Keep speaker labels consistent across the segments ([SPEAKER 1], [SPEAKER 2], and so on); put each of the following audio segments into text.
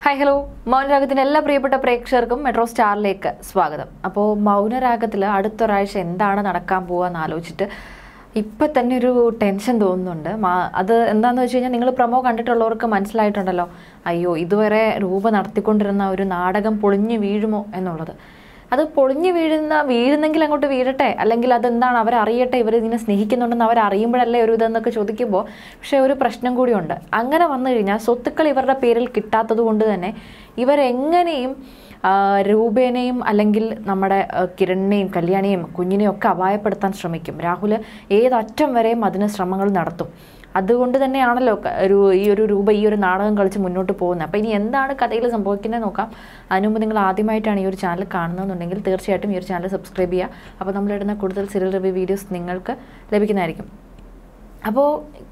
[SPEAKER 1] hi hello മൗനരാഗത്തിന്റെ എല്ലാ പ്രിയപ്പെട്ട പ്രേക്ഷകർക്കും മെട്രോ സ്റ്റാറിലേക്ക് സ്വാഗതം അപ്പോൾ മൗനരാഗത്തിൽ അടുത്തൊരാഴ്ച എന്താണ് നടക്കാൻ പോവാന്ന് ആലോചിച്ചിട്ട് ഇപ്പം തന്നെ ഒരു ടെൻഷൻ തോന്നുന്നുണ്ട് മാ- അത് എന്താണെന്ന് വെച്ച് കഴിഞ്ഞാൽ നിങ്ങൾ പ്രമോ കണ്ടിട്ടുള്ളവർക്ക് മനസ്സിലായിട്ടുണ്ടല്ലോ അയ്യോ ഇതുവരെ രൂപ നടത്തിക്കൊണ്ടിരുന്ന ഒരു നാടകം പൊളിഞ്ഞു വീഴുമോ എന്നുള്ളത് അത് പൊളിഞ്ഞു വീഴുന്ന വീഴുന്നെങ്കിൽ അങ്ങോട്ട് വീഴട്ടെ അല്ലെങ്കിൽ അതെന്താണ് അവരറിയട്ടെ ഇവർ ഇതിനെ സ്നേഹിക്കുന്നുണ്ടെന്ന് അവരറിയുമ്പോഴല്ലേ ഒരു ഇതെന്നൊക്കെ ചോദിക്കുമ്പോൾ പക്ഷേ ഒരു പ്രശ്നം കൂടിയുണ്ട് അങ്ങനെ വന്നു കഴിഞ്ഞാൽ സ്വത്തുക്കൾ ഇവരുടെ പേരിൽ കിട്ടാത്തത് കൊണ്ട് തന്നെ ഇവരെങ്ങനെയും ആ, രൂപേനെയും അല്ലെങ്കിൽ നമ്മുടെ ആ, കിരണിനെയും കല്യാണിയെയും കുഞ്ഞിനെയും ഒക്കെ അപായപ്പെടുത്താൻ ശ്രമിക്കും രാഹുൽ ഏതറ്റം വരെയും അതിന് ശ്രമങ്ങൾ നടത്തും അതുകൊണ്ട് തന്നെയാണല്ലോ ക- ഒരു ഈ ഒരു രൂപ ഈ ഒരു നാടകം കളിച്ച് മുന്നോട്ട് പോകുന്നത് അപ്പോൾ ഇനി എന്താണ് കഥയിൽ സംഭവിക്കുന്നത് നോക്കാം അതിനു മുമ്പ് നിങ്ങൾ ആദ്യമായിട്ടാണ് ഈ ഒരു ചാനൽ കാണുന്നതെന്നുണ്ടെങ്കിൽ തീർച്ചയായിട്ടും ഈ ഒരു ചാനൽ സബ്സ്ക്രൈബ് ചെയ്യുക അപ്പോൾ നമ്മളിടുന്ന കൂടുതൽ സീരിയൽ റിവ്യൂ വീഡിയോസ് നിങ്ങൾക്ക് ലഭിക്കുന്നതായിരിക്കും അപ്പോൾ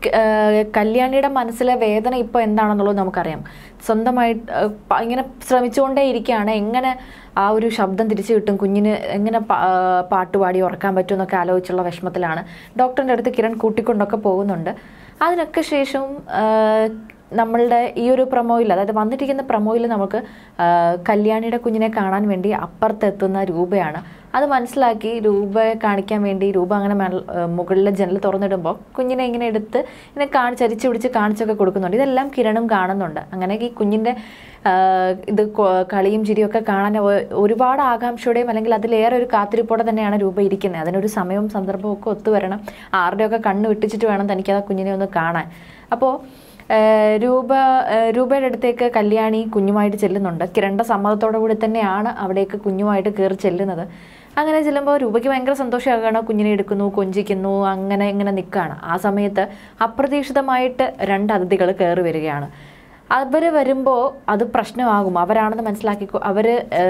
[SPEAKER 1] കല്യാണിയുടെ മനസ്സിലെ വേദന ഇപ്പോൾ എന്താണെന്നുള്ളത് നമുക്കറിയാം സ്വന്തമായിട്ട് ഏഹ്, പ- ഇങ്ങനെ ശ്രമിച്ചുകൊണ്ടേ ഇരിക്കുകയാണ് എങ്ങനെ ആ ഒരു ശബ്ദം തിരിച്ചു കിട്ടും കുഞ്ഞിന് എങ്ങനെ പ- ഏഹ്, പാട്ട് പാടി ഉറക്കാൻ പറ്റും എന്നൊക്കെ ആലോചിച്ചുള്ള വിഷമത്തിലാണ് ഡോക്ടറിൻ്റെ അടുത്ത് കിരൺ കൂട്ടിക്കൊണ്ടൊക്കെ പോകുന്നുണ്ട് അതിനൊക്കെ ശേഷവും ഏഹ്, നമ്മളുടെ ഈ ഒരു പ്രൊമോയിൽ അതായത് വന്നിരിക്കുന്ന പ്രൊമോയിൽ നമുക്ക് ആ, കല്യാണിയുടെ കുഞ്ഞിനെ കാണാൻ വേണ്ടി അപ്പുറത്തെത്തുന്ന രൂപയാണ് അത് മനസ്സിലാക്കി രൂപയെ കാണിക്കാൻ വേണ്ടി രൂപ അങ്ങനെ മേൽ- ആ, മുകളിലെ ജനൽ തുറന്നിടുമ്പോൾ കുഞ്ഞിനെ ഇങ്ങനെ എടുത്ത് ഇങ്ങനെ കാണി ചരിച്ച് പിടിച്ച് കാണിച്ചൊക്കെ കൊടുക്കുന്നുണ്ട് ഇതെല്ലാം കിരണും കാണുന്നുണ്ട് അങ്ങനെ ഈ കുഞ്ഞിൻ്റെ ആ, ഇത് കൊ- കളിയും ചിരിയും ഒക്കെ കാണാൻ ഒ- ഒരുപാട് ആകാംക്ഷയോടെയും അല്ലെങ്കിൽ അതിലേറെ ഒരു കാത്തിരിപ്പോടെ തന്നെയാണ് രൂപ ഇരിക്കുന്നത് അതിനൊരു സമയവും സന്ദർഭവും ഒക്കെ ഒത്തുവരണം ആരുടെയൊക്കെ കണ്ണ് വിട്ടിച്ചിട്ട് വേണം തനിക്ക് ആ കുഞ്ഞിനെ ഒന്ന് കാണാൻ അപ്പോൾ ഏഹ് രൂപ ഏഹ് രൂപയുടെ അടുത്തേക്ക് കല്യാണി കുഞ്ഞുമായിട്ട് ചെല്ലുന്നുണ്ട് കിരണ്ട സമ്മതത്തോടു കൂടി തന്നെയാണ് അവിടേക്ക് കുഞ്ഞുമായിട്ട് കയറി ചെല്ലുന്നത് അങ്ങനെ ചെല്ലുമ്പോൾ രൂപയ്ക്ക് ഭയങ്കര സന്തോഷമാകാണ് കുഞ്ഞിനെ എടുക്കുന്നു കൊഞ്ചിക്കുന്നു അങ്ങനെ ഇങ്ങനെ നിൽക്കുകയാണ് ആ സമയത്ത് അപ്രതീക്ഷിതമായിട്ട് രണ്ട് അതിഥികൾ കയറി വരികയാണ് അവർ വരുമ്പോൾ അത് പ്രശ്നമാകും അവരാണെന്ന് മനസ്സിലാക്കി അവർ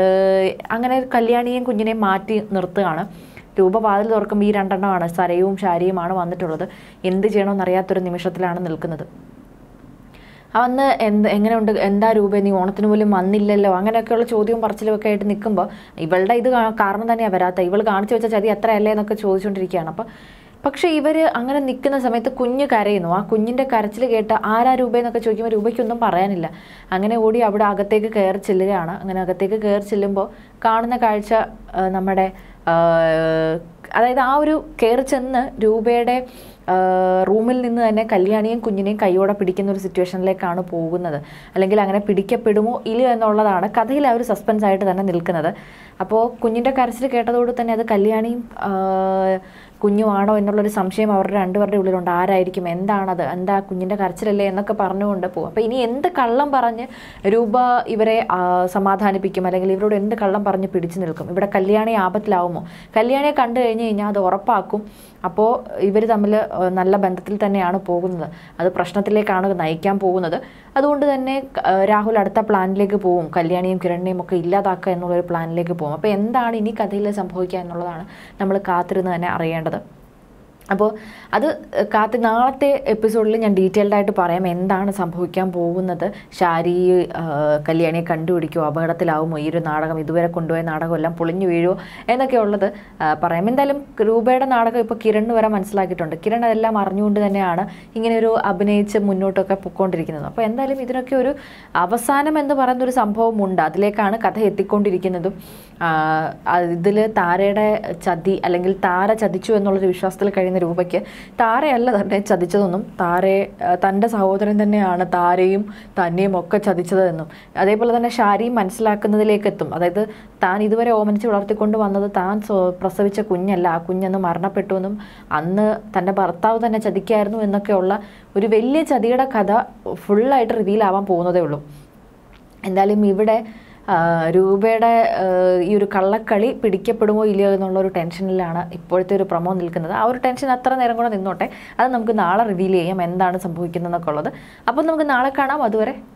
[SPEAKER 1] അങ്ങനെ കല്യാണിയെയും കുഞ്ഞിനെയും മാറ്റി നിർത്തുകയാണ് രൂപ വാതിൽ തുറക്കുമ്പോൾ ഈ രണ്ടെണ്ണമാണ് സരയും ശാരിയുമാണ് വന്നിട്ടുള്ളത് എന്ത് ചെയ്യണമെന്ന് അറിയാത്തൊരു നിമിഷത്തിലാണ് നിൽക്കുന്നത് അന്ന് എന്ത് എങ്ങനെയുണ്ട് എന്താ രൂപ നീ ഓണത്തിന് പോലും വന്നില്ലല്ലോ അങ്ങനെയൊക്കെയുള്ള ചോദ്യവും പറച്ചിലും ഒക്കെ ആയിട്ട് നിൽക്കുമ്പോൾ ഇവളുടെ ഇത് കാ- കാരണം തന്നെയാണ് വരാത്ത ഇവൾ കാണിച്ചു വെച്ച ചതി എത്രയല്ലേ എന്നൊക്കെ ചോദിച്ചുകൊണ്ടിരിക്കുകയാണ് അപ്പം പക്ഷേ ഇവർ അങ്ങനെ നിൽക്കുന്ന സമയത്ത് കുഞ്ഞ് കരയുന്നു ആ കുഞ്ഞിൻ്റെ കരച്ചിൽ കേട്ട് ആരാ രൂപ എന്നൊക്കെ ചോദിക്കുമ്പോൾ രൂപയ്ക്കൊന്നും പറയാനില്ല അങ്ങനെ ഓടി അവിടെ അകത്തേക്ക് കയറി ചെല്ലുകയാണ് അങ്ങനെ അകത്തേക്ക് കയറി ചെല്ലുമ്പോൾ കാണുന്ന കാഴ്ച ആ, നമ്മുടെ ആ, അതായത് ആ ഒരു കയറി ചെന്ന് രൂപയുടെ ആ, റൂമിൽ നിന്ന് തന്നെ കല്യാണിയും കുഞ്ഞിനെയും കൈയോടെ പിടിക്കുന്ന ഒരു സിറ്റുവേഷനിലേക്കാണ് പോകുന്നത് അല്ലെങ്കിൽ അങ്ങനെ പിടിക്കപ്പെടുമോ ഇല്ലയോ എന്നുള്ളതാണ് കഥയിൽ ആ ഒരു സസ്പെൻസ് ആയിട്ട് തന്നെ നിൽക്കുന്നത് അപ്പോൾ കുഞ്ഞിൻ്റെ കരച്ചിൽ കേട്ടതോടെ തന്നെ അത് കല്യാണിയും ആ, കുഞ്ഞുമാണോ എന്നുള്ളൊരു സംശയം അവരുടെ രണ്ടുപേരുടെ ഉള്ളിലുണ്ട് ആരായിരിക്കും എന്താണത് എന്താ കുഞ്ഞിൻ്റെ കരച്ചിലല്ലേ എന്നൊക്കെ പറഞ്ഞുകൊണ്ട് പോകും അപ്പോൾ ഇനി എന്ത് കള്ളം പറഞ്ഞ് രൂപ ഇവരെ ആ, സമാധാനിപ്പിക്കും അല്ലെങ്കിൽ ഇവരോട് എന്ത് കള്ളം പറഞ്ഞ് പിടിച്ചു നിൽക്കും ഇവിടെ കല്യാണി ആപത്തിലാവുമോ കല്യാണിയെ കണ്ടു കഴിഞ്ഞ് കഴിഞ്ഞാൽ അത് ഉറപ്പാക്കും അപ്പോൾ ഇവർ തമ്മിൽ ഏഹ്, നല്ല ബന്ധത്തിൽ തന്നെയാണ് പോകുന്നത് അത് പ്രശ്നത്തിലേക്കാണ് നയിക്കാൻ പോകുന്നത് അതുകൊണ്ട് തന്നെ ഏഹ്, രാഹുൽ അടുത്ത പ്ലാനിലേക്ക് പോകും കല്യാണിയും കിരണിനെയും ഒക്കെ ഇല്ലാതാക്കുക എന്നുള്ളൊരു പ്ലാനിലേക്ക് പോകും അപ്പോൾ എന്താണ് ഇനി കഥയിൽ സംഭവിക്കുക എന്നുള്ളതാണ് നമ്മൾ കാത്തിരുന്ന് തന്നെ അറിയേണ്ടത് അപ്പോൾ അത് കാത്തി നാളത്തെ എപ്പിസോഡിൽ ഞാൻ ഡീറ്റെയിൽഡ് ആയിട്ട് പറയാം എന്താണ് സംഭവിക്കാൻ പോകുന്നത് ഷാരി ആ, കല്യാണിയെ കണ്ടുപിടിക്കുമോ അപകടത്തിലാവുമോ ഈ ഒരു നാടകം ഇതുവരെ കൊണ്ടുപോയ നാടകം എല്ലാം പൊളിഞ്ഞു വീഴുമോ എന്നൊക്കെ ഉള്ളത് ആ, പറയാം എന്തായാലും രൂപയുടെ നാടകം ഇപ്പോൾ കിരണ് വരെ മനസ്സിലാക്കിയിട്ടുണ്ട് കിരൺ അതെല്ലാം അറിഞ്ഞുകൊണ്ട് തന്നെയാണ് ഇങ്ങനെ ഒരു അഭിനയിച്ച് മുന്നോട്ടൊക്കെ പൊയ്ക്കൊണ്ടിരിക്കുന്നത് അപ്പോൾ എന്തായാലും ഇതിനൊക്കെ ഒരു അവസാനം എന്ന് പറയുന്ന ഒരു സംഭവമുണ്ട് അതിലേക്കാണ് കഥ എത്തിക്കൊണ്ടിരിക്കുന്നതും ഇതിൽ താരയുടെ ചതി അല്ലെങ്കിൽ താര ചതിച്ചു എന്നുള്ളൊരു വിശ്വാസത്തിൽ കഴിയുന്ന രൂപയ്ക്ക് താരയല്ല തന്നെ ചതിച്ചതെന്നും താരയെ ആ, തൻ്റെ സഹോദരൻ തന്നെയാണ് താരയും തന്നെയും ഒക്കെ ചതിച്ചത് എന്നും അതേപോലെ തന്നെ ഷാരിയും മനസ്സിലാക്കുന്നതിലേക്ക് എത്തും അതായത് താൻ ഇതുവരെ ഓമനിച്ച് വളർത്തിക്കൊണ്ട് വന്നത് താൻ സ്വ- പ്രസവിച്ച കുഞ്ഞല്ല ആ കുഞ്ഞന്ന് മരണപ്പെട്ടു എന്നും അന്ന് തൻ്റെ ഭർത്താവ് തന്നെ ചതിക്കായിരുന്നു എന്നൊക്കെയുള്ള ഒരു വലിയ ചതിയുടെ കഥ ഫുള്ളായിട്ട് റിവീൽ ആവാൻ പോകുന്നതേ ഉള്ളൂ എന്തായാലും ഇവിടെ ആ, രൂപയുടെ ആ, ഈ ഒരു കള്ളക്കളി പിടിക്കപ്പെടുമോ ഇല്ലയോ എന്നുള്ള ഒരു ടെൻഷനിലാണ് ഇപ്പോഴത്തെ ഒരു പ്രൊമോ നിൽക്കുന്നത് ആ ഒരു ടെൻഷൻ അത്ര നേരം കൂടെ നിന്നോട്ടെ അത് നമുക്ക് നാളെ റിവീൽ ചെയ്യാം എന്താണ് സംഭവിക്കുന്നതെന്നൊക്കെ ഉള്ളത് അപ്പം നമുക്ക് നാളെ കാണാം അതുവരെ